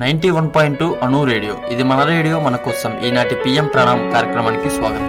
Ninety one point two అణు radio ఇది మన రేడియో మన కోసం ఈనాటి పిఎం ప్రణామ్ కార్యక్రమానికి స్వాగతం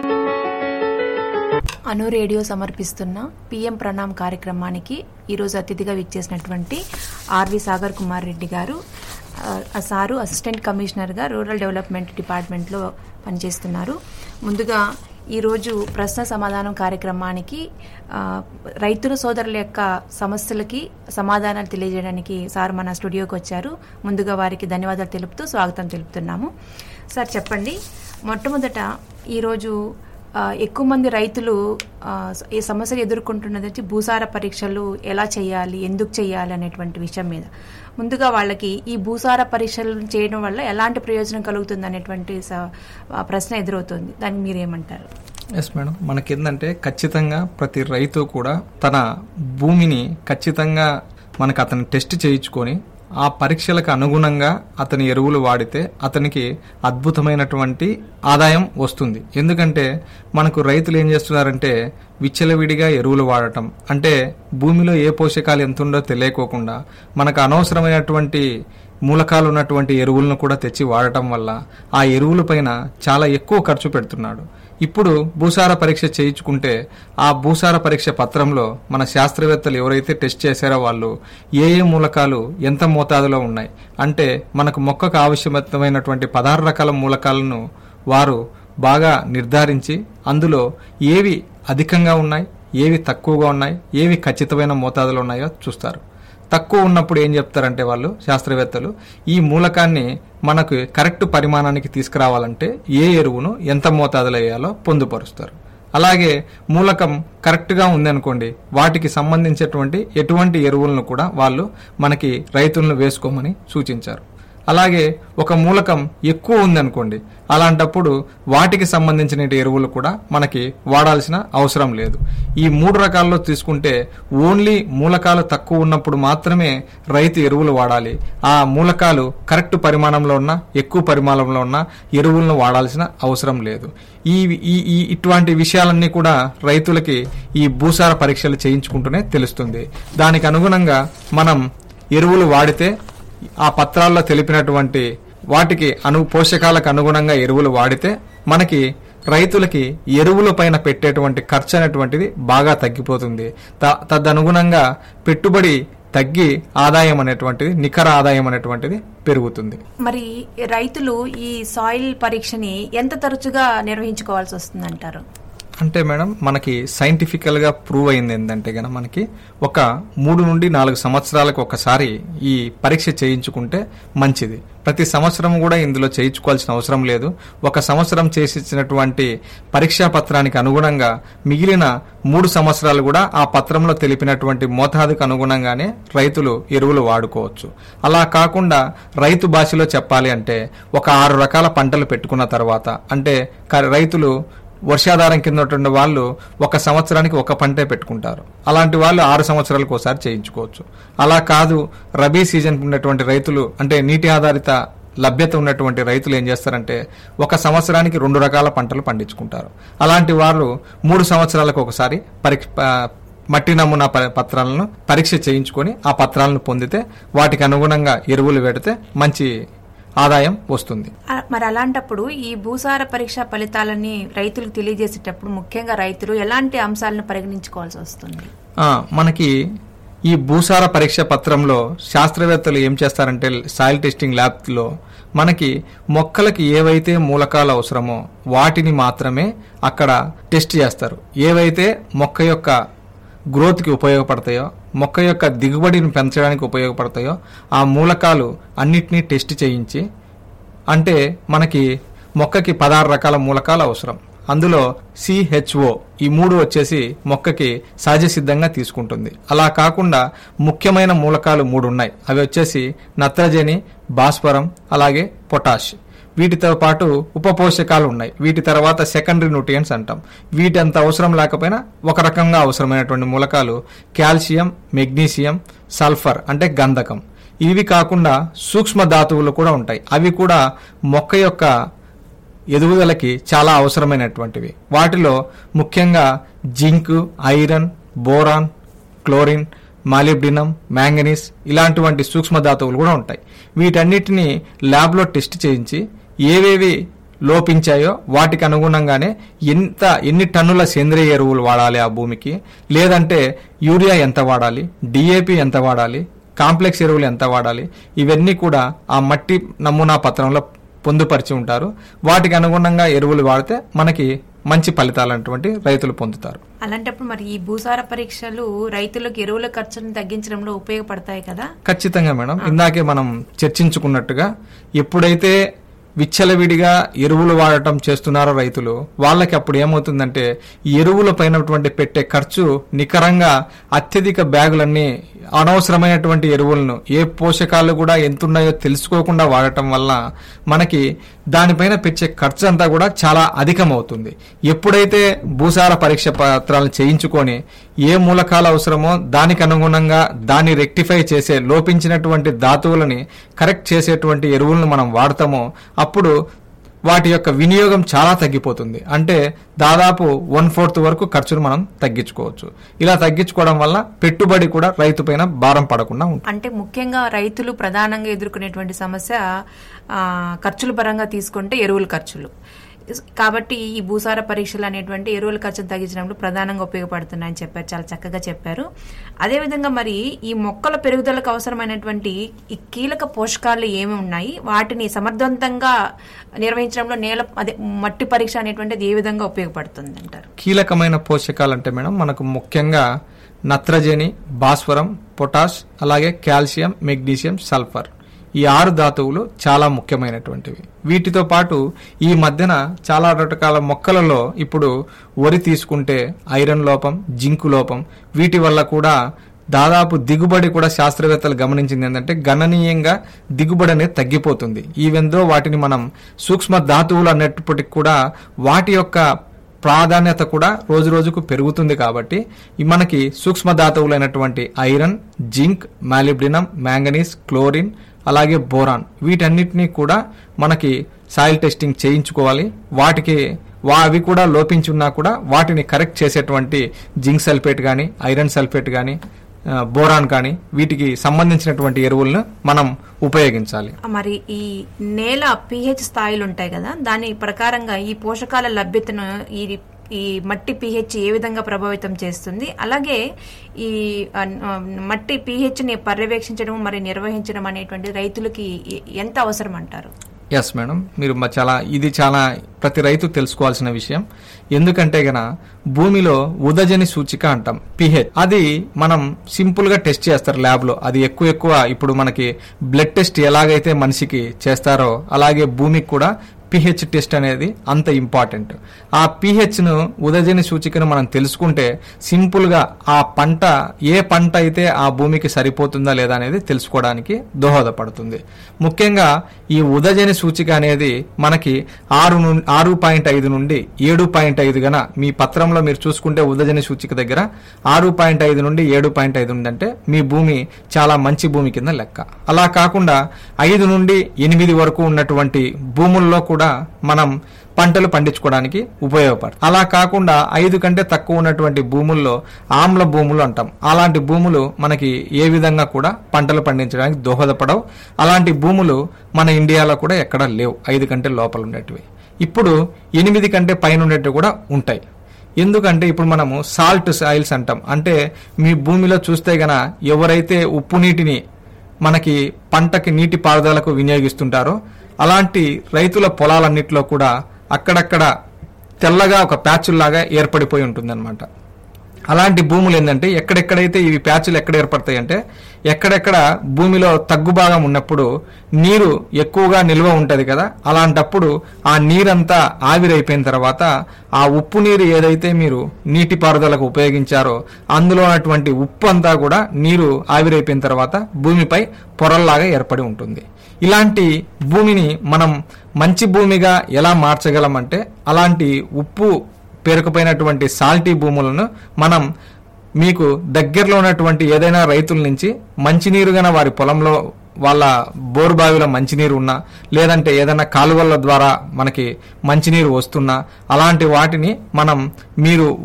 అను రేడియో సమర్పిస్తున్న పిఎం ప్రణామ్ కార్యక్రమానికి ఈరోజు అతిథిగా విచ్చేసినటువంటి ఆర్వి సాగర్ కుమార్ రెడ్డి గారు ఆ, ఆ సారు అసిస్టెంట్ కమిషనర్గా రూరల్ డెవలప్మెంట్ డిపార్ట్మెంట్లో పనిచేస్తున్నారు ముందుగా ఈరోజు ప్రశ్న సమాధానం కార్యక్రమానికి ఆ, రైతుల సోదరుల యొక్క సమస్యలకి సమాధానాలు తెలియజేయడానికి సార్ మన స్టూడియోకి వచ్చారు ముందుగా వారికి ధన్యవాదాలు తెలుపుతూ స్వాగతం తెలుపుతున్నాము సార్ చెప్పండి మొట్టమొదట ఈరోజు ఆ, ఎక్కువ మంది రైతులు ఆ, ఈ సమస్యలు ఎదుర్కొంటున్నది వచ్చి భూసార పరీక్షలు ఎలా చేయాలి ఎందుకు చేయాలి అనేటువంటి విషయం మీద ముందుగా వాళ్ళకి ఈ భూసార పరీక్షలు చేయడం వల్ల ఎలాంటి ప్రయోజనం కలుగుతుంది అనేటువంటి స- ఆ, ప్రశ్న ఎదురవుతుంది దానికి మీరేమంటారు ఎస్ మేడం మనకేందంటే ఖచ్చితంగా ప్రతి రైతు కూడా తన భూమిని ఖచ్చితంగా మనకు అతను టెస్ట్ చేయించుకొని ఆ పరీక్షలకు అనుగుణంగా అతని ఎరువులు వాడితే అతనికి అద్భుతమైనటువంటి ఆదాయం వస్తుంది ఎందుకంటే మనకు రైతులు ఏం చేస్తున్నారంటే విచ్చలవిడిగా ఎరువులు వాడటం అంటే భూమిలో ఏ పోషకాలు ఎంత ఉందో తెలియకోకుండా మనకు అనవసరమైనటువంటి మూలకాలు ఉన్నటువంటి ఎరువులను కూడా తెచ్చి వాడటం వల్ల ఆ ఎరువుల పైన చాలా ఎక్కువ ఖర్చు పెడుతున్నాడు ఇప్పుడు భూసార పరీక్ష చేయించుకుంటే ఆ భూసార పరీక్ష పత్రంలో మన శాస్త్రవేత్తలు ఎవరైతే టెస్ట్ చేశారో వాళ్ళు ఏ ఏ మూలకాలు ఎంత మోతాదులో ఉన్నాయి అంటే మనకు మొక్కకు ఆవశ్యమైనటువంటి పదహారు రకాల మూలకాలను వారు బాగా నిర్ధారించి అందులో ఏవి అధికంగా ఉన్నాయి ఏవి తక్కువగా ఉన్నాయి ఏవి ఖచ్చితమైన మోతాదులో ఉన్నాయో చూస్తారు తక్కువ ఉన్నప్పుడు ఏం చెప్తారంటే వాళ్ళు శాస్త్రవేత్తలు ఈ మూలకాన్ని మనకు కరెక్ట్ పరిమాణానికి తీసుకురావాలంటే ఏ ఎరువును ఎంత మోతాదులో వేయాలో పొందుపరుస్తారు అలాగే మూలకం కరెక్ట్గా ఉందనుకోండి వాటికి సంబంధించేటువంటి ఎటువంటి ఎరువులను కూడా వాళ్ళు మనకి రైతులను వేసుకోమని సూచించారు అలాగే ఒక మూలకం ఎక్కువ ఉందనుకోండి అలాంటప్పుడు వాటికి సంబంధించిన ఎరువులు కూడా మనకి వాడాల్సిన అవసరం లేదు ఈ మూడు రకాల్లో తీసుకుంటే ఓన్లీ మూలకాలు తక్కువ ఉన్నప్పుడు మాత్రమే రైతు ఎరువులు వాడాలి ఆ మూలకాలు కరెక్ట్ పరిమాణంలో ఉన్న ఎక్కువ పరిమాణంలో ఉన్న ఎరువులను వాడాల్సిన అవసరం లేదు ఈ ఈ ఈ ఇటువంటి విషయాలన్నీ కూడా రైతులకి ఈ భూసార పరీక్షలు చేయించుకుంటూనే తెలుస్తుంది దానికి అనుగుణంగా మనం ఎరువులు వాడితే ఆ పత్రాల్లో తెలిపినటువంటి వాటికి అను పోషకాలకు అనుగుణంగా ఎరువులు వాడితే మనకి రైతులకి ఎరువుల పైన పెట్టేటువంటి ఖర్చు అనేటువంటిది బాగా తగ్గిపోతుంది త- తదనుగుణంగా పెట్టుబడి తగ్గి ఆదాయం అనేటువంటిది నికర ఆదాయం అనేటువంటిది పెరుగుతుంది మరి రైతులు ఈ సాయిల్ పరీక్షని ఎంత తరచుగా నిర్వహించుకోవాల్సి వస్తుందంటారు అంటే మేడం మనకి సైంటిఫికల్ గా ప్రూవ్ అయింది ఏంటంటే గన మనకి ఒక మూడు నుండి నాలుగు సంవత్సరాలకు ఒకసారి ఈ పరీక్ష చేయించుకుంటే మంచిది ప్రతి సంవత్సరం కూడా ఇందులో చేయించుకోవాల్సిన అవసరం లేదు ఒక సంవత్సరం చేసి ఇచ్చినటువంటి పరీక్షా పత్రానికి అనుగుణంగా మిగిలిన మూడు సంవత్సరాలు కూడా ఆ పత్రంలో తెలిపినటువంటి మోతాదుకు అనుగుణంగానే రైతులు ఎరువులు వాడుకోవచ్చు అలా కాకుండా రైతు భాషలో చెప్పాలి అంటే ఒక ఆరు రకాల పంటలు పెట్టుకున్న తర్వాత అంటే క- రైతులు వర్షాధారం కింద ఉన్నటువంటి వాళ్ళు ఒక సంవత్సరానికి ఒక పంటే పెట్టుకుంటారు అలాంటి వాళ్ళు ఆరు సంవత్సరాలకు ఒకసారి చేయించుకోవచ్చు అలా కాదు రబీ సీజన్ ఉన్నటువంటి రైతులు అంటే నీటి ఆధారిత లభ్యత ఉన్నటువంటి రైతులు ఏం చేస్తారంటే ఒక సంవత్సరానికి రెండు రకాల పంటలు పండించుకుంటారు అలాంటి వారు మూడు సంవత్సరాలకు ఒకసారి పరీక్ష ప- మట్టి నమూనా ప- పత్రాలను పరీక్ష చేయించుకొని ఆ పత్రాలను పొందితే వాటికి అనుగుణంగా ఎరువులు పెడితే మంచి ఆదాయం వస్తుంది ఆ, మరి అలాంటప్పుడు ఈ భూసార పరీక్ష ఫలితాలని రైతులకు తెలియజేసేటప్పుడు ముఖ్యంగా రైతులు ఎలాంటి అంశాలను పరిగణించుకోవాల్సి వస్తుంది ఆ, మనకి ఈ భూసార పరీక్ష పత్రంలో శాస్త్రవేత్తలు ఏం చేస్తారంటే సాయిల్ టెస్టింగ్ ల్యాబ్లో మనకి మొక్కలకి ఏవైతే మూలకాలు అవసరమో వాటిని మాత్రమే అక్కడ టెస్ట్ చేస్తారు ఏవైతే మొక్క యొక్క గ్రోత్కి ఉపయోగపడతాయో మొక్క యొక్క దిగుబడిని పెంచడానికి ఉపయోగపడతాయో ఆ మూలకాలు అన్నిటినీ టెస్ట్ చేయించి అంటే మనకి మొక్కకి పదహారు రకాల మూలకాలు అవసరం అందులో సిహెచ్ఓ ఈ మూడు వచ్చేసి మొక్కకి సహజ సిద్ధంగా తీసుకుంటుంది అలా కాకుండా ముఖ్యమైన మూలకాలు మూడు ఉన్నాయి అవి వచ్చేసి నత్రజని భాస్వరం అలాగే పొటాష్ వీటితో పాటు ఉప పోషకాలు ఉన్నాయి వీటి తర్వాత సెకండరీ న్యూట్రియంట్స్ అంటాం వీటి అంత అవసరం లేకపోయినా ఒక రకంగా అవసరమైనటువంటి మూలకాలు కాల్షియం మెగ్నీషియం సల్ఫర్ అంటే గంధకం ఇవి కాకుండా సూక్ష్మ ధాతువులు కూడా ఉంటాయి అవి కూడా మొక్క యొక్క ఎదుగుదలకి చాలా అవసరమైనటువంటివి వాటిలో ముఖ్యంగా zinc iron boron chlorine molybdenum manganese ఇలాంటివంటి సూక్ష్మ ధాతువులు కూడా ఉంటాయి వీటన్నిటిని ల్యాబ్లో టెస్ట్ చేయించి ఏవేవి లోపించాయో వాటికి అనుగుణంగానే ఎంత ఎన్ని టన్నుల సేంద్రియ ఎరువులు వాడాలి ఆ భూమికి లేదంటే యూరియా ఎంత వాడాలి డిఏపి ఎంత వాడాలి కాంప్లెక్స్ ఎరువులు ఎంత వాడాలి ఇవన్నీ కూడా ఆ మట్టి నమూనా పత్రంలో పొందుపరిచి ఉంటారు వాటికి అనుగుణంగా ఎరువులు వాడితే మనకి మంచి ఫలితాలు అటువంటి రైతులు పొందుతారు అలాంటప్పుడు మరి ఈ భూసార పరీక్షలు రైతులకు ఎరువుల ఖర్చును తగ్గించడంలో ఉపయోగపడతాయి కదా ఖచ్చితంగా మేడం ఇందాకే మనం చర్చించుకున్నట్టుగా ఎప్పుడైతే విచ్చలవిడిగా ఎరువులు వాడటం చేస్తున్నారో రైతులు వాళ్ళకి అప్పుడు ఏమవుతుందంటే ఈ ఎరువుల పైనటువంటి పెట్టే ఖర్చు నికరంగా అత్యధిక బ్యాగులన్నీ అనవసరమైనటువంటి ఎరువులను ఏ పోషకాలు కూడా ఎంతున్నాయో తెలుసుకోకుండా వాడటం వల్ల మనకి దానిపైన పెంచే ఖర్చు అంతా కూడా చాలా అధికమవుతుంది ఎప్పుడైతే భూసార పరీక్ష పత్రాలను చేయించుకొని ఏ మూలకాలు అవసరమో దానికి అనుగుణంగా దాన్ని రెక్టిఫై చేసే లోపించినటువంటి ధాతువులని కరెక్ట్ చేసేటువంటి ఎరువులను మనం వాడతామో అప్పుడు వాటి యొక్క వినియోగం చాలా తగ్గిపోతుంది అంటే దాదాపు వన్ ఫోర్త్ వరకు ఖర్చును మనం తగ్గించుకోవచ్చు ఇలా తగ్గించుకోవడం వల్ల పెట్టుబడి కూడా రైతు పైన భారం పడకుండా ఉంటుంది అంటే ముఖ్యంగా రైతులు ప్రధానంగా ఎదుర్కొనేటువంటి సమస్య ఆ, ఖర్చుల పరంగా తీసుకుంటే ఎరువుల ఖర్చులు కాబట్టి ఈ భూసార పరీక్షలు అనేటువంటి ఎరువుల ఖర్చును తగ్గించడంలో ప్రధానంగా ఉపయోగపడుతున్నాయని చెప్పారు చాలా చక్కగా చెప్పారు అదేవిధంగా మరి ఈ మొక్కల పెరుగుదలకు అవసరమైనటువంటి ఈ కీలక పోషకాలు ఏమి ఉన్నాయి వాటిని సమర్థవంతంగా నిర్వహించడంలో నేల అదే మట్టి పరీక్ష అనేటువంటిది ఏ విధంగా ఉపయోగపడుతుంది అంటారు కీలకమైన పోషకాలు అంటే మేడం మనకు ముఖ్యంగా నత్రజని భాస్వరం పొటాష్ అలాగే కాల్షియం మెగ్నీషియం సల్ఫర్ ఈ ఆరు ధాతువులు చాలా ముఖ్యమైనటువంటివి వీటితో పాటు ఈ మధ్యన చాలా రకాల మొక్కలలో ఇప్పుడు వరి తీసుకుంటే ఐరన్ లోపం జింకు లోపం వీటి వల్ల కూడా దాదాపు దిగుబడి కూడా శాస్త్రవేత్తలు గమనించింది ఏంటంటే గణనీయంగా దిగుబడి అనేది తగ్గిపోతుంది ఈవెందో వాటిని మనం సూక్ష్మ ధాతువులు అన్నప్పటికీ కూడా వాటి యొక్క ప్రాధాన్యత కూడా రోజు రోజుకు పెరుగుతుంది కాబట్టి ఈ మనకి సూక్ష్మ ధాతువులైనటువంటి iron zinc molybdenum manganese chlorine అలాగే బోరాన్ వీటన్నిటినీ కూడా మనకి సాయిల్ టెస్టింగ్ చేయించుకోవాలి వాటికి వా అవి కూడా లోపించి ఉన్నా కూడా వాటిని కరెక్ట్ చేసేటువంటి జింక్ సల్ఫేట్ కానీ ఐరన్ సల్ఫేట్ కానీ బోరాన్ కానీ వీటికి సంబంధించినటువంటి ఎరువులను మనం ఉపయోగించాలి మరి ఈ నేల పిహెచ్ స్థాయిలు ఉంటాయి కదా దాని ప్రకారంగా ఈ పోషకాల లభ్యతను ఈ ఈ మట్టి పిహెచ్ ఏ విధంగా ప్రభావితం చేస్తుంది అలాగే ఈ ఆ, ఆ, మట్టి పిహెచ్ ని పర్యవేక్షించడం మరి నిర్వహించడం అనేటువంటి రైతులకి ఎ- ఎంత అవసరం అంటారు ఎస్ మేడం మీరు మ- చాలా ఇది చాలా ప్రతి రైతు తెలుసుకోవాల్సిన విషయం ఎందుకంటే గన భూమిలో ఉదజని సూచిక అంటాం పిహెచ్ అది మనం సింపుల్ గా టెస్ట్ చేస్తారు ల్యాబ్ లో అది ఎక్కువ ఎక్కువ ఇప్పుడు మనకి బ్లడ్ టెస్ట్ ఎలాగైతే మనిషికి చేస్తారో అలాగే భూమికి కూడా పిహెచ్ టెస్ట్ అనేది అంత ఇంపార్టెంట్ ఆ పిహెచ్ ను ఉదజని సూచికను మనం తెలుసుకుంటే సింపుల్ గా ఆ పంట ఏ పంట అయితే ఆ భూమికి సరిపోతుందా లేదా అనేది తెలుసుకోవడానికి దోహదపడుతుంది ముఖ్యంగా ఈ ఉదజని సూచిక అనేది మనకి ఆరు ను- ఆరు పాయింట్ ఐదు నుండి ఏడు పాయింట్ ఐదు గన మీ పత్రంలో మీరు చూసుకుంటే ఉదజని సూచిక దగ్గర ఆరు పాయింట్ ఐదు నుండి ఏడు పాయింట్ ఐదు ఉంది అంటే మీ భూమి చాలా మంచి భూమి కింద లెక్క అలా కాకుండా ఐదు నుండి ఎనిమిది వరకు ఉన్నటువంటి భూముల్లో కూడా మనం పంటలు పండించుకోవడానికి ఉపయోగపడుతుంది అలా కాకుండా ఐదు కంటే తక్కువ ఉన్నటువంటి భూముల్లో ఆమ్ల భూములు అంటాం అలాంటి భూములు మనకి ఏ విధంగా కూడా పంటలు పండించడానికి దోహదపడవు అలాంటి భూములు మన ఇండియాలో కూడా ఎక్కడా లేవు ఐదు కంటే లోపల ఉండేటివి ఇప్పుడు ఎనిమిది కంటే పైన ఉండేటివి కూడా ఉంటాయి ఎందుకంటే ఇప్పుడు మనము సాల్ట్ సాయిల్స్ అంటాం అంటే మీ భూమిలో చూస్తే గన ఎవరైతే ఉప్పు నీటిని మనకి పంటకి నీటి పారుదలకు వినియోగిస్తుంటారో అలాంటి రైతుల పొలాలన్నిటిలో కూడా అక్కడక్కడ తెల్లగా ఒక ప్యాచుల్లాగా ఏర్పడిపోయి ఉంటుందన్నమాట అలాంటి భూములు ఏంటంటే ఎక్కడెక్కడైతే ఇవి ప్యాచులు ఎక్కడ ఏర్పడతాయి అంటే ఎక్కడెక్కడ భూమిలో తగ్గు భాగం ఉన్నప్పుడు నీరు ఎక్కువగా నిల్వ ఉంటది కదా అలాంటప్పుడు ఆ నీరంతా ఆవిరైపోయిన తర్వాత ఆ ఉప్పు నీరు ఏదైతే మీరు నీటిపారుదలకు ఉపయోగించారో అందులో ఉన్నటువంటి ఉప్పు అంతా కూడా నీరు ఆవిరైపోయిన తర్వాత భూమిపై పొరల్లాగా ఏర్పడి ఉంటుంది ఇలాంటి భూమిని మనం మంచి భూమిగా ఎలా మార్చగలమంటే అలాంటి ఉప్పు పేరుకుపోయినటువంటి సాల్టీ భూములను మనం మీకు దగ్గరలో ఉన్నటువంటి ఏదైనా రైతుల నుంచి మంచినీరు గన వారి పొలంలో వాళ్ళ బోరు బావిలో మంచినీరు ఉన్నా లేదంటే ఏదైనా కాలువల ద్వారా మనకి మంచినీరు వస్తున్నా అలాంటి వాటిని మనం మీరు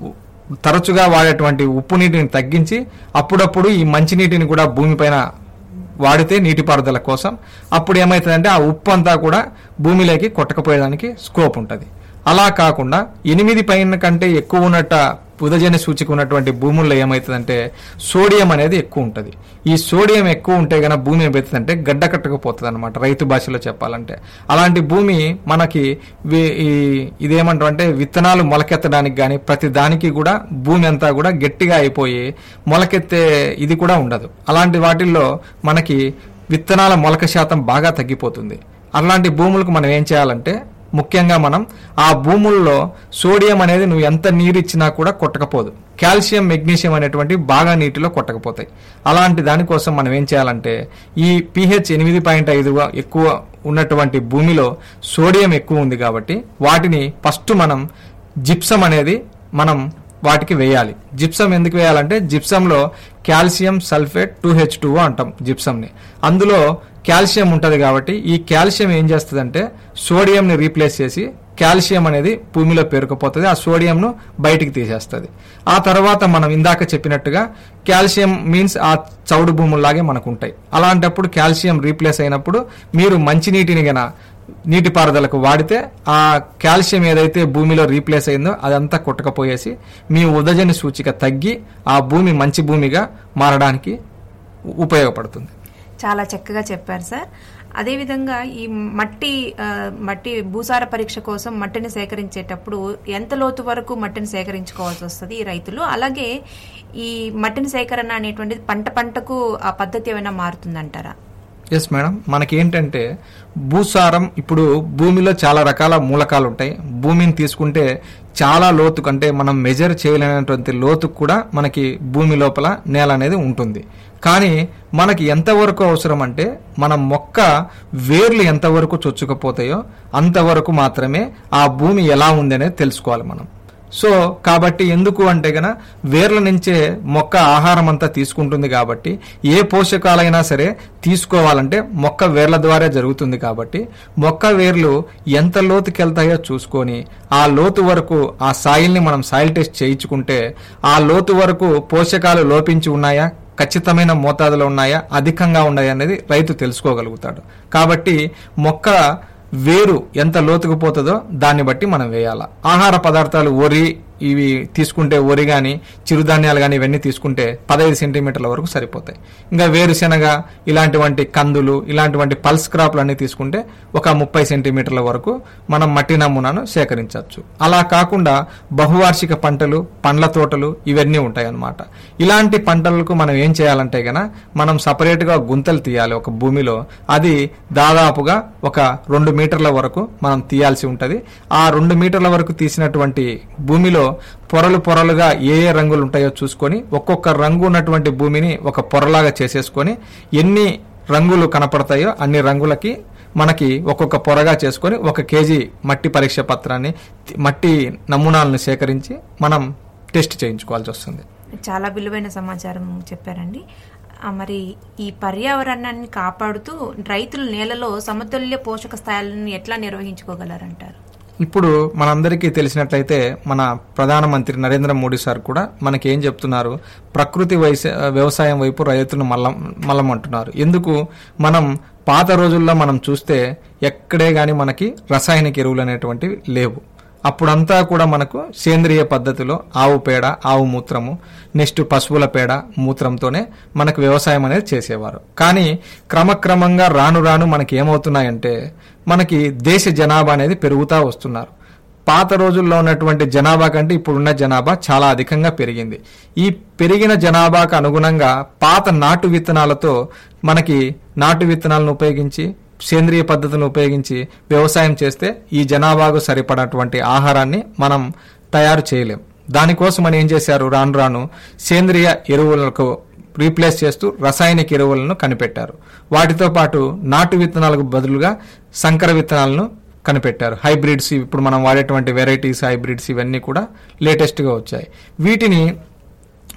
తరచుగా వాడేటువంటి ఉప్పు నీటిని తగ్గించి అప్పుడప్పుడు ఈ మంచినీటిని కూడా భూమిపైన వాడితే నీటిపారుదల కోసం అప్పుడు ఏమవుతుందంటే ఆ ఉప్పు అంతా కూడా భూమిలోకి కొట్టకపోయేదానికి స్కోప్ ఉంటుంది అలా కాకుండా ఎనిమిది పైన కంటే ఎక్కువ ఉన్నట్ట ఉదజన సూచిక ఉన్నటువంటి భూముల్లో ఏమవుతుందంటే సోడియం అనేది ఎక్కువ ఉంటుంది ఈ సోడియం ఎక్కువ ఉంటే గన భూమి ఏమవుతుందంటే గడ్డ కట్టకపోతుంది అనమాట రైతు భాషలో చెప్పాలంటే అలాంటి భూమి మనకి వి- ఈ ఇదేమంటాం అంటే విత్తనాలు మొలకెత్తడానికి కానీ ప్రతి దానికి కూడా భూమి అంతా కూడా గట్టిగా అయిపోయి మొలకెత్తే ఇది కూడా ఉండదు అలాంటి వాటిల్లో మనకి విత్తనాల మొలక శాతం బాగా తగ్గిపోతుంది అలాంటి భూములకు మనం ఏం చేయాలంటే ముఖ్యంగా మనం ఆ భూముల్లో సోడియం అనేది నువ్వు ఎంత నీరు ఇచ్చినా కూడా కొట్టకపోదు కాల్షియం మెగ్నీషియం అనేటువంటి బాగా నీటిలో కొట్టకపోతాయి అలాంటి దానికోసం మనం ఏం చేయాలంటే ఈ పిహెచ్ ఎనిమిది పాయింట్ ఐదు ఎక్కువ ఉన్నటువంటి భూమిలో సోడియం ఎక్కువ ఉంది కాబట్టి వాటిని ఫస్ట్ మనం జిప్సం అనేది మనం వాటికి వేయాలి జిప్సం ఎందుకు వేయాలంటే జిప్సంలో calcium sulphate two H two అంటాం జిప్సంని అందులో కాల్షియం ఉంటుంది కాబట్టి ఈ కాల్షియం ఏం చేస్తుందంటే సోడియంని రీప్లేస్ చేసి కాల్షియం అనేది భూమిలో పేరుకుపోతుంది ఆ సోడియంను బయటికి తీసేస్తుంది ఆ తర్వాత మనం ఇందాక చెప్పినట్టుగా కాల్షియం మీన్స్ ఆ చౌడు భూముల్లాగే మనకు ఉంటాయి అలాంటప్పుడు కాల్షియం రీప్లేస్ అయినప్పుడు మీరు మంచినీటిని గన నీటిపారుదలకు వాడితే ఆ కాల్షియం ఏదైతే భూమిలో రీప్లేస్ అయిందో అదంతా కొట్టకపోయేసి మీ ఉదజని సూచిక తగ్గి ఆ భూమి మంచి భూమిగా మారడానికి ఉపయోగపడుతుంది చాలా చక్కగా చెప్పారు సార్ అదేవిధంగా ఈ మట్టి ఆ, మట్టి భూసార పరీక్ష కోసం మట్టిని సేకరించేటప్పుడు ఎంత లోతు వరకు మట్టిని సేకరించుకోవాల్సి వస్తుంది ఈ రైతులు అలాగే ఈ మట్టిని సేకరణ అనేటువంటిది పంట పంటకు ఆ పద్ధతి ఏమైనా మారుతుందంటారా ఎస్ మేడం మనకి ఏంటంటే భూసారం ఇప్పుడు భూమిలో చాలా రకాల మూలకాలు ఉంటాయి భూమిని తీసుకుంటే చాలా లోతు కంటే మనం మెజర్ చేయలేనటువంటి లోతుకు కూడా మనకి భూమి లోపల నేల అనేది ఉంటుంది కానీ మనకి ఎంతవరకు అవసరం అంటే మన మొక్క వేర్లు ఎంతవరకు చొచ్చుకపోతాయో అంతవరకు మాత్రమే ఆ భూమి ఎలా ఉంది అనేది తెలుసుకోవాలి మనం సో కాబట్టి ఎందుకు అంటే గన వేర్ల నుంచే మొక్క ఆహారం అంతా తీసుకుంటుంది కాబట్టి ఏ పోషకాలైనా సరే తీసుకోవాలంటే మొక్క వేర్ల ద్వారా జరుగుతుంది కాబట్టి మొక్క వేర్లు ఎంత లోతుకి వెళ్తాయో చూసుకొని ఆ లోతు వరకు ఆ సాయిల్ని మనం సాయిల్ టెస్ట్ చేయించుకుంటే ఆ లోతు వరకు పోషకాలు లోపించి ఉన్నాయా ఖచ్చితమైన మోతాదులో ఉన్నాయా అధికంగా ఉన్నాయా అనేది రైతు తెలుసుకోగలుగుతాడు కాబట్టి మొక్క వేరు ఎంత లోతుకు పోతుందో దాన్ని బట్టి మనం వేయాల ఆహార పదార్థాలు వరి ఇవి తీసుకుంటే వరి కానీ చిరుధాన్యాలు కానీ ఇవన్నీ తీసుకుంటే పదహైదు సెంటీమీటర్ల వరకు సరిపోతాయి ఇంకా వేరుశెనగ ఇలాంటివంటి కందులు ఇలాంటివంటి పల్స్ క్రాప్లు అన్ని తీసుకుంటే ఒక ముప్పై సెంటీమీటర్ల వరకు మనం మట్టి నమూనాను సేకరించవచ్చు అలా కాకుండా బహువార్షిక పంటలు పండ్ల తోటలు ఇవన్నీ ఉంటాయి అన్నమాట ఇలాంటి పంటలకు మనం ఏం చేయాలంటే గన మనం సపరేట్ గా గుంతలు తీయాలి ఒక భూమిలో అది దాదాపుగా ఒక రెండు మీటర్ల వరకు మనం తీయాల్సి ఉంటది ఆ రెండు మీటర్ల వరకు తీసినటువంటి భూమిలో పొరలు పొరలుగా ఏ ఏ రంగులు ఉంటాయో చూసుకొని ఒక్కొక్క రంగు ఉన్నటువంటి భూమిని ఒక పొరలాగా చేసేసుకొని ఎన్ని రంగులు కనపడతాయో అన్ని రంగులకి మనకి ఒక్కొక్క పొరగా చేసుకొని ఒక కేజీ మట్టి పరీక్ష పత్రాన్ని మట్టి నమూనాలను సేకరించి మనం టెస్ట్ చేయించుకోవాల్సి వస్తుంది చాలా విలువైన సమాచారం చెప్పారండి ఆ, మరి ఈ పర్యావరణాన్ని కాపాడుతూ రైతులు నేలలో సమతుల్య పోషక స్థాయిలను ఎట్లా నిర్వహించుకోగలరంటారు ఇప్పుడు మనందరికీ తెలిసినట్లయితే మన ప్రధానమంత్రి నరేంద్ర మోడీ సార్ కూడా మనకి ఏం చెప్తున్నారు ప్రకృతి వైస- వ్యవసాయం వైపు రైతులను మల్లం మల్లమంటున్నారు ఎందుకు మనం పాత రోజుల్లో మనం చూస్తే ఎక్కడే గాని మనకి రసాయనిక ఎరువులు అనేటువంటివి లేవు అప్పుడంతా కూడా మనకు సేంద్రియ పద్ధతిలో ఆవు పేడ ఆవు మూత్రము నెక్స్ట్ పశువుల పేడ మూత్రంతోనే మనకు వ్యవసాయం అనేది చేసేవారు కానీ క్రమక్రమంగా రాను రాను మనకి ఏమవుతున్నాయంటే మనకి దేశ జనాభా అనేది పెరుగుతా వస్తున్నారు పాత రోజుల్లో ఉన్నటువంటి జనాభా కంటే ఇప్పుడున్న జనాభా చాలా అధికంగా పెరిగింది ఈ పెరిగిన జనాభాకు అనుగుణంగా పాత నాటు విత్తనాలతో మనకి నాటు విత్తనాలను ఉపయోగించి సేంద్రియ పద్ధతులను ఉపయోగించి వ్యవసాయం చేస్తే ఈ జనాభాకు సరిపడటువంటి ఆహారాన్ని మనం తయారు చేయలేం దానికోసం ఏం చేశారు రాను రాను సేంద్రియ ఎరువులకు రీప్లేస్ చేస్తూ రసాయనిక ఎరువులను కనిపెట్టారు వాటితో పాటు నాటు విత్తనాలకు బదులుగా సంకర విత్తనాలను కనిపెట్టారు హైబ్రిడ్స్ ఇప్పుడు మనం వాడేటువంటి వెరైటీస్ హైబ్రిడ్స్ ఇవన్నీ కూడా లేటెస్ట్గా వచ్చాయి వీటిని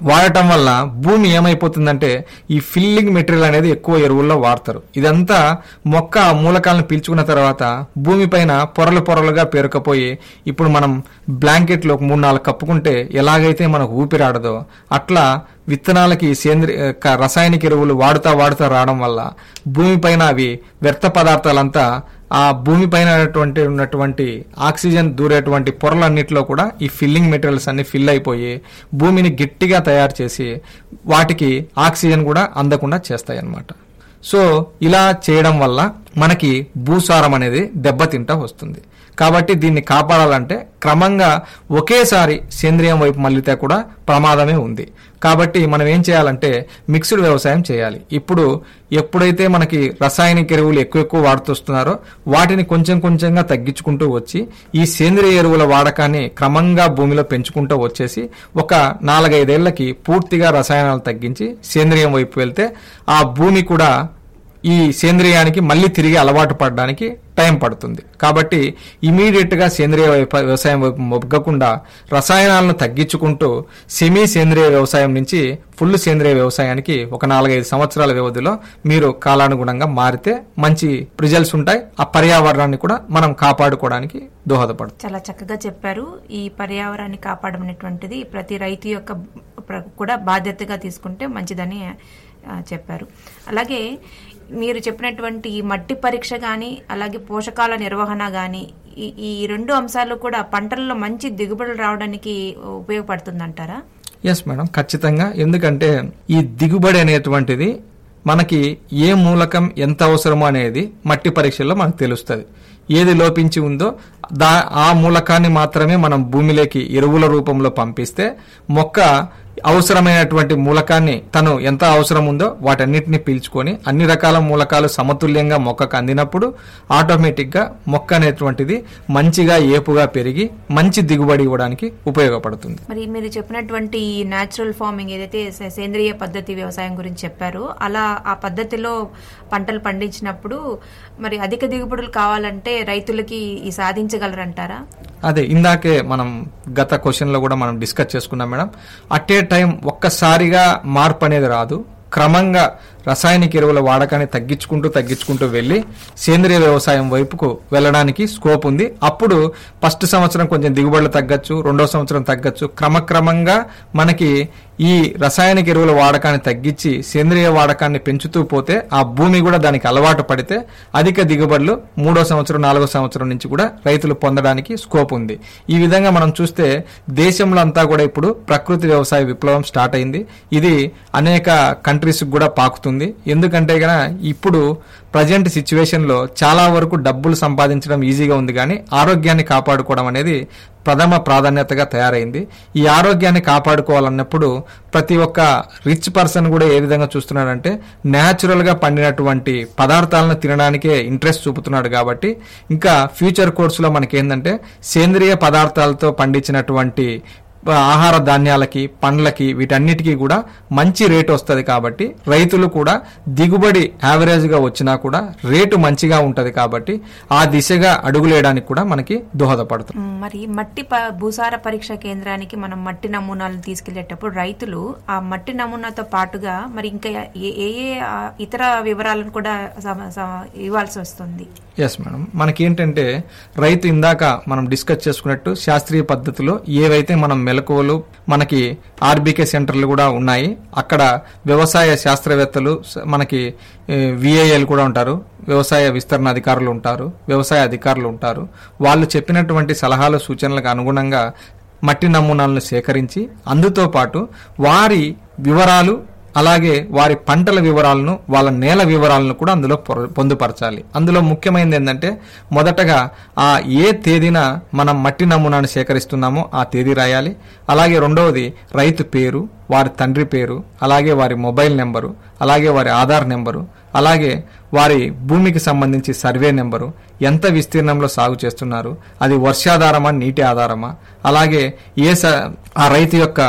వాడటం వల్ల భూమి ఏమైపోతుందంటే ఈ ఫిల్లింగ్ మెటీరియల్ అనేది ఎక్కువ ఎరువుల్లో వాడతారు ఇదంతా మొక్క ఆ మూలకాలను పీల్చుకున్న తర్వాత భూమి పైన పొరలు పొరలుగా పేరుకపోయి ఇప్పుడు మనం బ్లాంకెట్లు ఒక మూడు నాలుగు కప్పుకుంటే ఎలాగైతే మనకు ఊపిరాడదో అట్లా విత్తనాలకి సేంద్రియ క- రసాయనిక ఎరువులు వాడుతా వాడుతా రావడం వల్ల భూమి పైన అవి వ్యర్థ పదార్థాలంతా ఆ భూమి పైన ఉన్నటువంటి ఉన్నటువంటి ఆక్సిజన్ దూరేటువంటి పొరలన్నిటిలో కూడా ఈ ఫిల్లింగ్ మెటీరియల్స్ అన్ని ఫిల్ అయిపోయి భూమిని గట్టిగా తయారు చేసి వాటికి ఆక్సిజన్ కూడా అందకుండా చేస్తాయి అన్నమాట సో ఇలా చేయడం వల్ల మనకి భూసారం అనేది దెబ్బతింటా వస్తుంది కాబట్టి దీన్ని కాపాడాలంటే క్రమంగా ఒకేసారి సేంద్రియం వైపు మళ్ళితే కూడా ప్రమాదమే ఉంది కాబట్టి మనం ఏం చేయాలంటే మిక్స్డ్ వ్యవసాయం చేయాలి ఇప్పుడు ఎప్పుడైతే మనకి రసాయనిక ఎరువులు ఎక్కువ ఎక్కువ వాడుతున్నారో వాటిని కొంచెం కొంచెంగా తగ్గించుకుంటూ వచ్చి ఈ సేంద్రియ ఎరువుల వాడకాన్ని క్రమంగా భూమిలో పెంచుకుంటూ వచ్చేసి ఒక నాలుగైదేళ్లకి పూర్తిగా రసాయనాలు తగ్గించి సేంద్రియం వైపు వెళ్తే ఆ భూమి కూడా ఈ సేంద్రియానికి మళ్ళీ తిరిగి అలవాటు పడడానికి టైం పడుతుంది కాబట్టి ఇమీడియట్ గా సేంద్రియ వైప- వ్యవసాయం వైపు మొగ్గకుండా రసాయనాలను తగ్గించుకుంటూ సెమీ సేంద్రియ వ్యవసాయం నుంచి ఫుల్ సేంద్రియ వ్యవసాయానికి ఒక నాలుగైదు సంవత్సరాల వ్యవధిలో మీరు కాలానుగుణంగా మారితే మంచి రిజల్ట్స్ ఉంటాయి ఆ పర్యావరణాన్ని కూడా మనం కాపాడుకోవడానికి దోహదపడుతుంది చాలా చక్కగా చెప్పారు ఈ పర్యావరణాన్ని కాపాడడం అనేటువంటిది ప్రతి రైతు యొక్క ప్ర- కూడా బాధ్యతగా తీసుకుంటే మంచిదని ఆ, చెప్పారు అలాగే మీరు చెప్పినటువంటి ఈ మట్టి పరీక్ష కానీ అలాగే పోషకాల నిర్వహణ కానీ ఈ ఈ రెండు అంశాలు కూడా పంటల్లో మంచి దిగుబడులు రావడానికి ఉపయోగపడుతుందంటారా ఎస్ మేడం ఖచ్చితంగా ఎందుకంటే ఈ దిగుబడి అనేటువంటిది మనకి ఏ మూలకం ఎంత అవసరమో అనేది మట్టి పరీక్షల్లో మనకు తెలుస్తుంది ఏది లోపించి ఉందో దా ఆ మూలకాన్ని మాత్రమే మనం భూమిలోకి ఎరువుల రూపంలో పంపిస్తే మొక్క అవసరమైనటువంటి మూలకాన్ని తను ఎంత అవసరం ఉందో వాటన్నిటిని పీల్చుకొని అన్ని రకాల మూలకాలు సమతుల్యంగా మొక్కకు అందినప్పుడు ఆటోమేటిక్ గా మొక్క అనేటువంటిది మంచిగా ఏపుగా పెరిగి మంచి దిగుబడి ఇవ్వడానికి ఉపయోగపడుతుంది మరి మీరు చెప్పినటువంటి ఈ న్యాచురల్ ఫార్మింగ్ ఏదైతే సే- సేంద్రియ పద్ధతి వ్యవసాయం గురించి చెప్పారో అలా ఆ పద్ధతిలో పంటలు పండించినప్పుడు మరి అధిక దిగుబడులు కావాలంటే రైతులకి ఈ సాధించగలరంటారా అదే ఇందాకే మనం గత క్వశ్చన్ లో కూడా మనం డిస్కస్ చేసుకున్నాం మేడం అట్ ఏ టైం ఒక్కసారిగా మార్పు అనేది రాదు క్రమంగా రసాయనిక ఎరువుల వాడకాన్ని తగ్గించుకుంటూ తగ్గించుకుంటూ వెళ్ళి సేంద్రియ వ్యవసాయం వైపుకు వెళ్ళడానికి స్కోప్ ఉంది అప్పుడు ఫస్ట్ సంవత్సరం కొంచెం దిగుబడులు తగ్గచ్చు రెండో సంవత్సరం తగ్గచ్చు క్రమక్రమంగా మనకి ఈ రసాయనిక ఎరువుల వాడకాన్ని తగ్గించి సేంద్రియ వాడకాన్ని పెంచుతూ పోతే ఆ భూమి కూడా దానికి అలవాటు పడితే అధిక దిగుబడులు మూడో సంవత్సరం నాలుగో సంవత్సరం నుంచి కూడా రైతులు పొందడానికి స్కోప్ ఉంది ఈ విధంగా మనం చూస్తే దేశంలో అంతా కూడా ఇప్పుడు ప్రకృతి వ్యవసాయ విప్లవం స్టార్ట్ అయింది ఇది అనేక కంట్రీస్ కూడా పాకుతుంది ఎందుకంటే గన ఇప్పుడు ప్రజెంట్ సిచ్యువేషన్ లో చాలా వరకు డబ్బులు సంపాదించడం ఈజీగా ఉంది కానీ ఆరోగ్యాన్ని కాపాడుకోవడం అనేది ప్రథమ ప్రాధాన్యతగా తయారైంది ఈ ఆరోగ్యాన్ని కాపాడుకోవాలన్నప్పుడు ప్రతి ఒక్క రిచ్ పర్సన్ కూడా ఏ విధంగా చూస్తున్నాడంటే న్యాచురల్ గా పండినటువంటి పదార్థాలను తినడానికే ఇంట్రెస్ట్ చూపుతున్నాడు కాబట్టి ఇంకా ఫ్యూచర్ కోర్సులో మనకి ఏంటంటే సేంద్రియ పదార్థాలతో పండించినటువంటి ఆహార ధాన్యాలకి పండ్లకి వీటన్నిటికీ కూడా మంచి రేటు వస్తుంది కాబట్టి రైతులు కూడా దిగుబడి యావరేజ్ గా వచ్చినా కూడా రేటు మంచిగా ఉంటది కాబట్టి ఆ దిశగా అడుగులేయడానికి కూడా మనకి దోహదపడుతుంది మ్, మరి మట్టి ప- భూసార పరీక్ష కేంద్రానికి మనం మట్టి నమూనాలను తీసుకెళ్లేటప్పుడు రైతులు ఆ మట్టి నమూనాతో పాటుగా మరి ఇంకా ఏ ఏ ఏ, ఆ, ఇతర వివరాలను కూడా సమ- సమ- ఇవ్వాల్సి వస్తుంది ఎస్ మేడం మనకేంటంటే రైతు ఇందాక మనం డిస్కస్ చేసుకున్నట్టు శాస్త్రీయ పద్ధతిలో ఏవైతే మనం మెలకువలు మనకి ఆర్బీకే సెంటర్లు కూడా ఉన్నాయి అక్కడ వ్యవసాయ శాస్త్రవేత్తలు స- మనకి విఐఎల్ కూడా ఉంటారు వ్యవసాయ విస్తరణ అధికారులు ఉంటారు వ్యవసాయ అధికారులు ఉంటారు వాళ్ళు చెప్పినటువంటి సలహాలు సూచనలకు అనుగుణంగా మట్టి నమూనాలను సేకరించి అందుతో పాటు వారి వివరాలు అలాగే వారి పంటల వివరాలను వాళ్ళ నేల వివరాలను కూడా అందులో పొర- పొందుపరచాలి అందులో ముఖ్యమైనది ఏంటంటే మొదటగా ఆ ఏ తేదీన మనం మట్టి నమూనాను సేకరిస్తున్నామో ఆ తేదీ రాయాలి అలాగే రెండవది రైతు పేరు వారి తండ్రి పేరు అలాగే వారి మొబైల్ నెంబరు అలాగే వారి ఆధార్ నెంబరు అలాగే వారి భూమికి సంబంధించి సర్వే నెంబరు ఎంత విస్తీర్ణంలో సాగు చేస్తున్నారు అది వర్షాధారమా నీటి ఆధారమా అలాగే ఏ స- ఆ రైతు యొక్క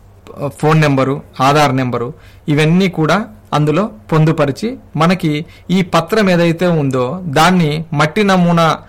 ఫోన్ నెంబరు ఆధార్ నెంబరు ఇవన్నీ కూడా అందులో పొందుపరిచి మనకి ఈ పత్రం ఏదైతే ఉందో దాన్ని మట్టి నమూనా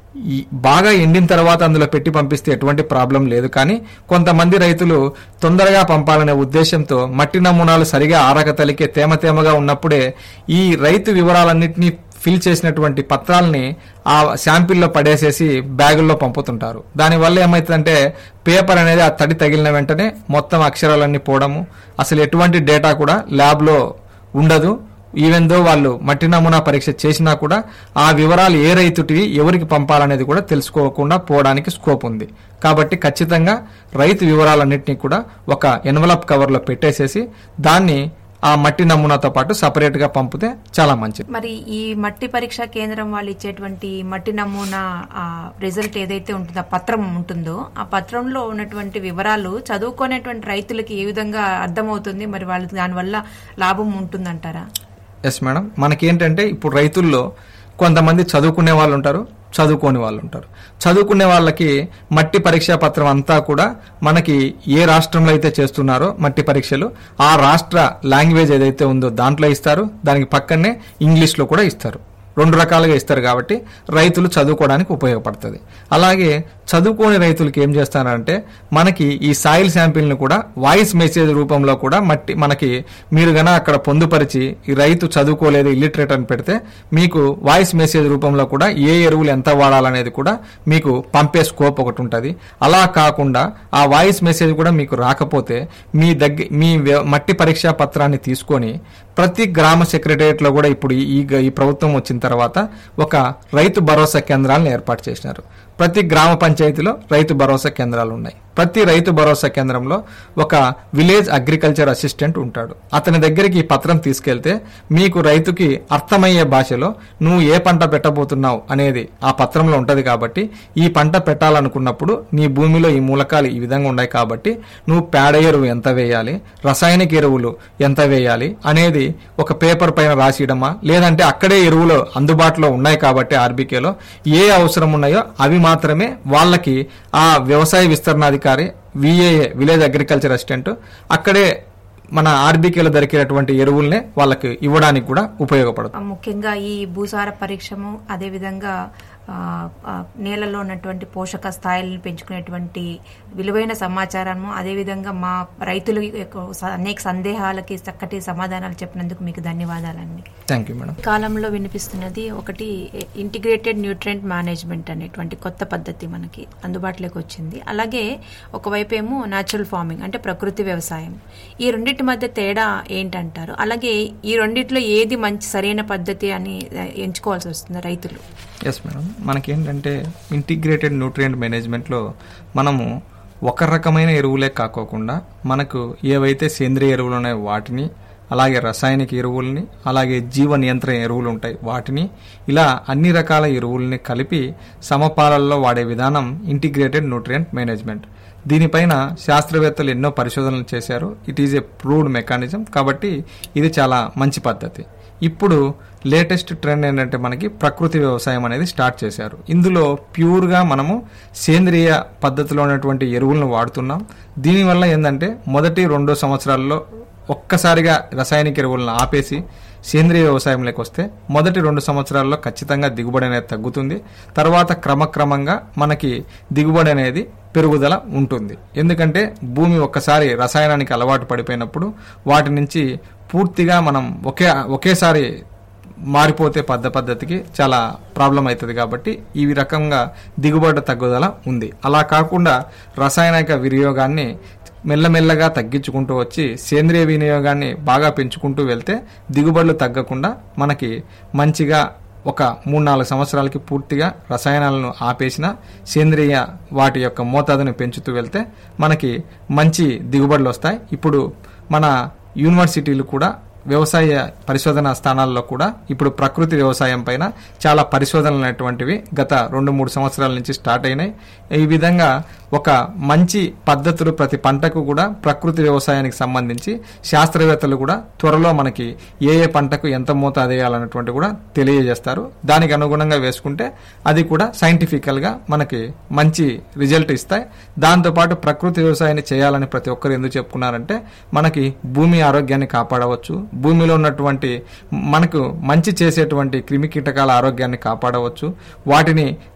ఈ బాగా ఎండిన తర్వాత అందులో పెట్టి పంపిస్తే ఎటువంటి ప్రాబ్లం లేదు కానీ కొంతమంది రైతులు తొందరగా పంపాలనే ఉద్దేశంతో మట్టి నమూనాలు సరిగా ఆరక తలికే తేమ తేమగా ఉన్నప్పుడే ఈ రైతు వివరాలన్నింటినీ ఫిల్ చేసినటువంటి పత్రాలని ఆ శాంపిల్లో పడేసేసి బ్యాగుల్లో పంపుతుంటారు దానివల్ల ఏమవుతుందంటే పేపర్ అనేది ఆ తడి తగిలిన వెంటనే మొత్తం అక్షరాలన్నీ పోవడము అసలు ఎటువంటి డేటా కూడా ల్యాబ్లో ఉండదు ఈవెన్ దో వాళ్ళు మట్టి నమూనా పరీక్ష చేసినా కూడా ఆ వివరాలు ఏ రైతుటివి ఎవరికి పంపాలనేది కూడా తెలుసుకోకుండా పోవడానికి స్కోప్ ఉంది కాబట్టి ఖచ్చితంగా రైతు వివరాలన్నింటినీ కూడా ఒక ఎన్వలప్ కవర్లో పెట్టేసేసి దాన్ని ఆ మట్టి నమూనాతో పాటు సపరేట్ గా పంపితే చాలా మంచిది మరి ఈ మట్టి పరీక్షా కేంద్రం వాళ్ళు ఇచ్చేటువంటి మట్టి నమూనా ఆ రిజల్ట్ ఏదైతే ఉంటుందో ఆ పత్రం ఉంటుందో ఆ పత్రంలో ఉన్నటువంటి వివరాలు చదువుకునేటువంటి రైతులకి ఏ విధంగా అర్థమవుతుంది మరి వాళ్ళకి దానివల్ల లాభం ఉంటుందంటారా ఎస్ మేడం మనకేంటంటే ఇప్పుడు రైతుల్లో కొంతమంది చదువుకునే వాళ్ళు ఉంటారు చదువుకోని వాళ్ళు ఉంటారు చదువుకునే వాళ్ళకి మట్టి పరీక్షా పత్రం అంతా కూడా మనకి ఏ రాష్ట్రంలో అయితే చేస్తున్నారో మట్టి పరీక్షలు ఆ రాష్ట్ర లాంగ్వేజ్ ఏదైతే ఉందో దాంట్లో ఇస్తారు దానికి పక్కనే ఇంగ్లీష్లో కూడా ఇస్తారు రెండు రకాలుగా ఇస్తారు కాబట్టి రైతులు చదువుకోవడానికి ఉపయోగపడుతుంది అలాగే చదువుకోని రైతులకి ఏం చేస్తారంటే మనకి ఈ సాయిల్ శాంపిల్ని కూడా వాయిస్ మెసేజ్ రూపంలో కూడా మట్టి మనకి మీరు గన అక్కడ పొందుపరిచి ఈ రైతు చదువుకోలేదు ఇల్లిటరేట్ అని పెడితే మీకు వాయిస్ మెసేజ్ రూపంలో కూడా ఏ ఎరువులు ఎంత వాడాలనేది కూడా మీకు పంపే స్కోప్ ఒకటి ఉంటుంది అలా కాకుండా ఆ వాయిస్ మెసేజ్ కూడా మీకు రాకపోతే మీ దగ్గర మీ వ్య- మట్టి పరీక్షా పత్రాన్ని తీసుకొని ప్రతి గ్రామ సెక్రటరియట్ లో కూడా ఇప్పుడు ఈ ఈ ప్రభుత్వం వచ్చిన తర్వాత ఒక రైతు భరోసా కేంద్రాలను ఏర్పాటు చేసినారు ప్రతి గ్రామ పంచాయతీలో రైతు భరోసా కేంద్రాలు ఉన్నాయి ప్రతి రైతు భరోసా కేంద్రంలో ఒక విలేజ్ అగ్రికల్చర్ అసిస్టెంట్ ఉంటాడు అతని దగ్గరికి ఈ పత్రం తీసుకెళ్తే మీకు రైతుకి అర్థమయ్యే భాషలో నువ్వు ఏ పంట పెట్టబోతున్నావు అనేది ఆ పత్రంలో ఉంటది కాబట్టి ఈ పంట పెట్టాలనుకున్నప్పుడు నీ భూమిలో ఈ మూలకాలు ఈ విధంగా ఉన్నాయి కాబట్టి నువ్వు పేడ ఎరువు ఎంత వేయాలి రసాయనిక ఎరువులు ఎంత వేయాలి అనేది ఒక పేపర్ పైన రాసియడమా లేదంటే అక్కడే ఎరువులు అందుబాటులో ఉన్నాయి కాబట్టి ఆర్బీకేలో ఏ అవసరం ఉన్నాయో అవి మాత్రమే వాళ్ళకి ఆ వ్యవసాయ విస్తరణాధికారి విఏఏ విలేజ్ అగ్రికల్చర్ అసిస్టెంట్ అక్కడే మన ఆర్బీకేలో దొరికేటటువంటి ఎరువుల్నే వాళ్ళకి ఇవ్వడానికి కూడా ఉపయోగపడుతుంది ఆ, ముఖ్యంగా ఈ భూసార పరీక్షము అదేవిధంగా ఆ, ఆ, నేలలో ఉన్నటువంటి పోషక స్థాయిలను పెంచుకునేటువంటి విలువైన సమాచారము అదేవిధంగా మా రైతులు యొక్క స- అనేక సందేహాలకి చక్కటి సమాధానాలు చెప్పినందుకు మీకు ధన్యవాదాలండి థ్యాంక్ యూ మేడం కాలంలో వినిపిస్తున్నది ఒకటి ఇంటిగ్రేటెడ్ న్యూట్రియంట్ మేనేజ్మెంట్ అనేటువంటి కొత్త పద్ధతి మనకి అందుబాటులోకి వచ్చింది అలాగే ఒకవైపు ఏమో న్యాచురల్ ఫార్మింగ్ అంటే ప్రకృతి వ్యవసాయం ఈ రెండింటి మధ్య తేడా ఏంటంటారు అలాగే ఈ రెండిట్లో ఏది మంచి సరైన పద్ధతి అని ఆ, ఎంచుకోవాల్సి వస్తుంది రైతులు ఎస్ మేడం మనకేంటంటే ఇంటిగ్రేటెడ్ న్యూట్రియంట్ మేనేజ్మెంట్లో మనము ఒక రకమైన ఎరువులే కాకోకుండా మనకు ఏవైతే సేంద్రియ ఎరువులు ఉన్నాయో వాటిని అలాగే రసాయనిక ఎరువుల్ని అలాగే జీవ నియంత్రణ ఎరువులు ఉంటాయి వాటిని ఇలా అన్ని రకాల ఎరువుల్ని కలిపి సమపాలల్లో వాడే విధానం ఇంటిగ్రేటెడ్ న్యూట్రియంట్ మేనేజ్మెంట్ దీనిపైన శాస్త్రవేత్తలు ఎన్నో పరిశోధనలు చేశారు it is a proved mechanism కాబట్టి ఇది చాలా మంచి పద్ధతి ఇప్పుడు లేటెస్ట్ ట్రెండ్ ఏంటంటే మనకి ప్రకృతి వ్యవసాయం అనేది స్టార్ట్ చేశారు ఇందులో ప్యూర్గా మనము సేంద్రియ పద్ధతిలో ఉన్నటువంటి ఎరువులను వాడుతున్నాం దీనివల్ల ఏంటంటే మొదటి రెండో సంవత్సరాల్లో ఒక్కసారిగా రసాయనిక ఎరువులను ఆపేసి సేంద్రియ వ్యవసాయంలోకి వస్తే మొదటి రెండు సంవత్సరాల్లో ఖచ్చితంగా దిగుబడి అనేది తగ్గుతుంది తర్వాత క్రమక్రమంగా మనకి దిగుబడి అనేది పెరుగుదల ఉంటుంది ఎందుకంటే భూమి ఒక్కసారి రసాయనానికి అలవాటు పడిపోయినప్పుడు వాటి నుంచి పూర్తిగా మనం ఒకే ఒకేసారి మారిపోతే పద్ధ పద్ధతికి చాలా ప్రాబ్లం అవుతుంది కాబట్టి ఈ రకంగా దిగుబడి తగ్గుదల ఉంది అలా కాకుండా రసాయనిక వినియోగాన్ని మెల్లమెల్లగా తగ్గించుకుంటూ వచ్చి సేంద్రియ వినియోగాన్ని బాగా పెంచుకుంటూ వెళ్తే దిగుబడులు తగ్గకుండా మనకి మంచిగా ఒక మూడు నాలుగు సంవత్సరాలకి పూర్తిగా రసాయనాలను ఆపేసిన సేంద్రియ వాటి యొక్క మోతాదుని పెంచుతూ వెళ్తే మనకి మంచి దిగుబడులు వస్తాయి ఇప్పుడు మన యూనివర్సిటీలు కూడా వ్యవసాయ పరిశోధన స్థానాల్లో కూడా ఇప్పుడు ప్రకృతి వ్యవసాయం పైన చాలా పరిశోధనలు అనేటువంటివి గత రెండు మూడు సంవత్సరాల నుంచి స్టార్ట్ అయినాయి ఈ విధంగా ఒక మంచి పద్ధతులు ప్రతి పంటకు కూడా ప్రకృతి వ్యవసాయానికి సంబంధించి శాస్త్రవేత్తలు కూడా త్వరలో మనకి ఏ ఏ పంటకు ఎంత మోతాదు వేయాలన్నటువంటి కూడా తెలియజేస్తారు దానికి అనుగుణంగా వేసుకుంటే అది కూడా సైంటిఫికల్ గా మనకి మంచి రిజల్ట్ ఇస్తాయి దాంతోపాటు ప్రకృతి వ్యవసాయాన్ని చేయాలని ప్రతి ఒక్కరు ఎందుకు చెప్పుకున్నారంటే మనకి భూమి ఆరోగ్యాన్ని కాపాడవచ్చు భూమిలో ఉన్నటువంటి మనకు మంచి చేసేటువంటి క్రిమి కీటకాల ఆరోగ్యాన్ని కాపాడవచ్చు వాటిని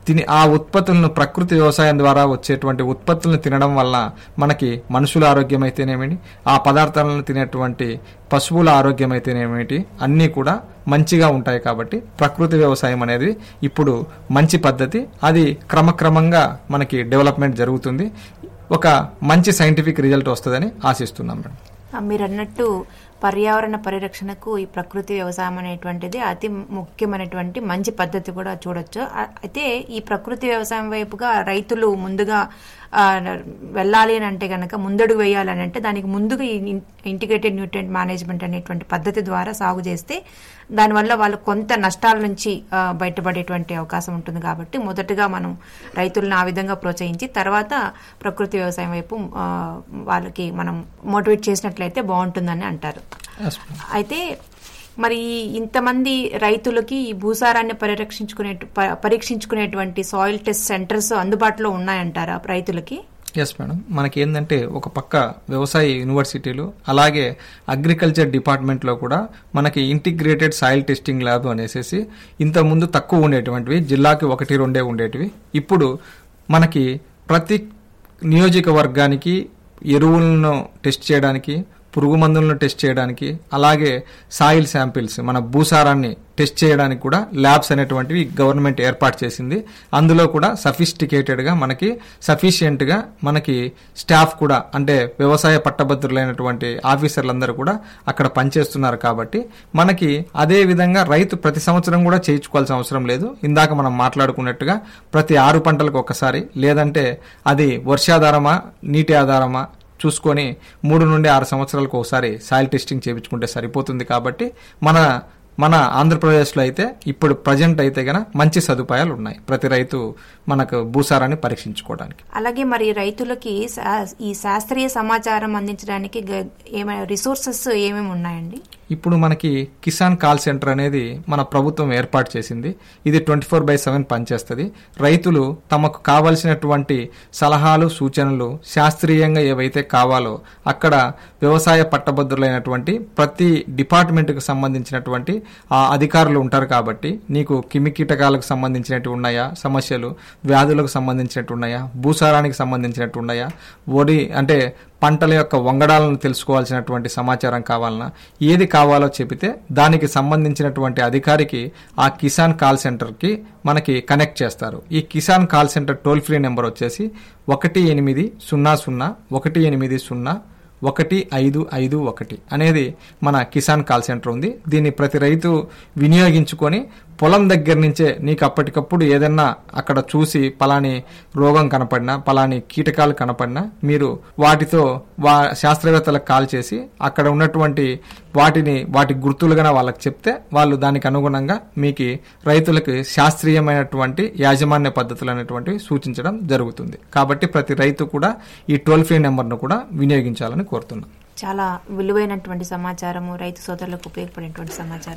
తిని ఆ ఉత్పత్తులను ప్రకృతి వ్యవసాయం ద్వారా వచ్చేటువంటి ఉత్పత్తులను తినడం వల్ల మనకి మనుషుల ఆరోగ్యం అయితేనేమిటి ఆ పదార్థాలను తినేటువంటి పశువుల ఆరోగ్యం అయితేనేమిటి అన్నీ కూడా మంచిగా ఉంటాయి కాబట్టి ప్రకృతి వ్యవసాయం అనేది ఇప్పుడు మంచి పద్ధతి అది క్రమక్రమంగా మనకి డెవలప్మెంట్ జరుగుతుంది ఒక మంచి సైంటిఫిక్ రిజల్ట్ వస్తుందని ఆశిస్తున్నాం మేడం ఆ, మీరు అన్నట్టు పర్యావరణ పరిరక్షణకు ఈ ప్రకృతి వ్యవసాయం అనేటువంటిది అతి ముఖ్యమైనటువంటి మంచి పద్ధతి కూడా చూడొచ్చు ఆ- అయితే ఈ ప్రకృతి వ్యవసాయం వైపుగా రైతులు ముందుగా ఆ, వెళ్ళాలి అని అంటే కనుక ముందడుగు వేయాలని అంటే దానికి ముందుగా ఈ ఇన్- ఇంటిగ్రేటెడ్ న్యూట్రియంట్ మేనేజ్మెంట్ అనేటువంటి పద్ధతి ద్వారా సాగు చేస్తే దానివల్ల వాళ్ళు కొంత నష్టాల నుంచి ఆ, బయటపడేటువంటి అవకాశం ఉంటుంది కాబట్టి మొదటగా మనం రైతులను ఆ విధంగా ప్రోత్సహించి తర్వాత ప్రకృతి వ్యవసాయం వైపు ఆ, వాళ్ళకి మనం మోటివేట్ చేసినట్లయితే బాగుంటుందని అంటారు Yes, ma'am. అయితే మరి ఈ ఇంతమంది రైతులకి ఈ భూసారాన్ని పరిరక్షించుకునే ప- పరీక్షించుకునేటువంటి సాయిల్ టెస్ట్ సెంటర్స్ అందుబాటులో ఉన్నాయంటారా రైతులకి ఎస్ మేడం మనకి ఏంటంటే ఒక పక్క వ్యవసాయ యూనివర్సిటీలు అలాగే అగ్రికల్చర్ డిపార్ట్మెంట్లో కూడా మనకి ఇంటిగ్రేటెడ్ సాయిల్ టెస్టింగ్ ల్యాబ్ అనేసి ఇంత ముందు తక్కువ ఉండేటువంటివి జిల్లాకి ఒకటి రెండే ఉండేటివి ఇప్పుడు మనకి ప్రతి నియోజకవర్గానికి ఎరువులను టెస్ట్ చేయడానికి పురుగు మందులను టెస్ట్ చేయడానికి అలాగే సాయిల్ శాంపిల్స్ మన భూసారాన్ని టెస్ట్ చేయడానికి కూడా ల్యాబ్స్ అనేటువంటివి గవర్నమెంట్ ఏర్పాటు చేసింది అందులో కూడా సఫిస్టికేటెడ్గా మనకి సఫిషియెంట్గా మనకి స్టాఫ్ కూడా అంటే వ్యవసాయ పట్టభద్రులైనటువంటి ఆఫీసర్లందరూ కూడా అక్కడ పనిచేస్తున్నారు కాబట్టి మనకి అదే విధంగా రైతు ప్రతి సంవత్సరం కూడా చేయించుకోవాల్సిన అవసరం లేదు ఇందాక మనం మాట్లాడుకున్నట్టుగా ప్రతి ఆరు పంటలకు ఒకసారి లేదంటే అది వర్షాధారమా నీటి ఆధారమా చూసుకొని మూడు నుండి ఆరు సంవత్సరాలకు ఒకసారి సాయిల్ టెస్టింగ్ చేయించుకుంటే సరిపోతుంది కాబట్టి మన మన ఆంధ్రప్రదేశ్లో అయితే ఇప్పుడు ప్రజెంట్ అయితే గన మంచి సదుపాయాలు ఉన్నాయి ప్రతి రైతు మనకు భూసారాన్ని పరీక్షించుకోవడానికి అలాగే మరి రైతులకి శా- ఈ శాస్త్రీయ సమాచారం అందించడానికి గ- ఏమైనా రిసోర్సెస్ ఏమేమి ఉన్నాయండి ఇప్పుడు మనకి కిసాన్ కాల్ సెంటర్ అనేది మన ప్రభుత్వం ఏర్పాటు చేసింది ఇది ట్వంటీ ఫోర్ బై సెవెన్ పనిచేస్తుంది రైతులు తమకు కావలసినటువంటి సలహాలు సూచనలు శాస్త్రీయంగా ఏవైతే కావాలో అక్కడ వ్యవసాయ పట్టభద్రులైనటువంటి ప్రతి డిపార్ట్మెంట్కు సంబంధించినటువంటి ఆ అధికారులు ఉంటారు కాబట్టి నీకు కిమి కీటకాలకు సంబంధించినట్టు ఉన్నాయా సమస్యలు వ్యాధులకు సంబంధించినట్టు ఉన్నాయా భూసారానికి సంబంధించినట్టు ఉన్నాయా ఒడి అంటే పంటల యొక్క వంగడాలను తెలుసుకోవాల్సినటువంటి సమాచారం కావాలన్నా ఏది కావాలో చెబితే దానికి సంబంధించినటువంటి అధికారికి ఆ కిసాన్ కాల్ సెంటర్కి మనకి కనెక్ట్ చేస్తారు ఈ Kisan call centre toll free number వచ్చేసి ఒకటి ఎనిమిది సున్నా సున్నా ఒకటి ఎనిమిది సున్నా ఒకటి ఐదు ఐదు ఒకటి అనేది మన కిసాన్ కాల్ సెంటర్ ఉంది దీన్ని ప్రతి రైతు వినియోగించుకొని పొలం దగ్గర నుంచే నీకు అప్పటికప్పుడు ఏదన్నా అక్కడ చూసి పలాని రోగం కనపడినా పలాని కీటకాలు కనపడినా మీరు వాటితో వా శాస్త్రవేత్తలకు కాల్ చేసి అక్కడ ఉన్నటువంటి వాటిని వాటి గుర్తులుగా వాళ్ళకి చెప్తే వాళ్ళు దానికి అనుగుణంగా మీకు రైతులకు శాస్త్రీయమైనటువంటి యాజమాన్య పద్ధతులు అనేటువంటివి సూచించడం జరుగుతుంది కాబట్టి ప్రతి రైతు కూడా ఈ టోల్ ఫ్రీ నెంబర్ను కూడా వినియోగించాలని కోరుతున్నాం చాలా విలువైనటువంటి సమాచారము రైతు సోదరులకు ఉపయోగపడేటువంటి సమాచారం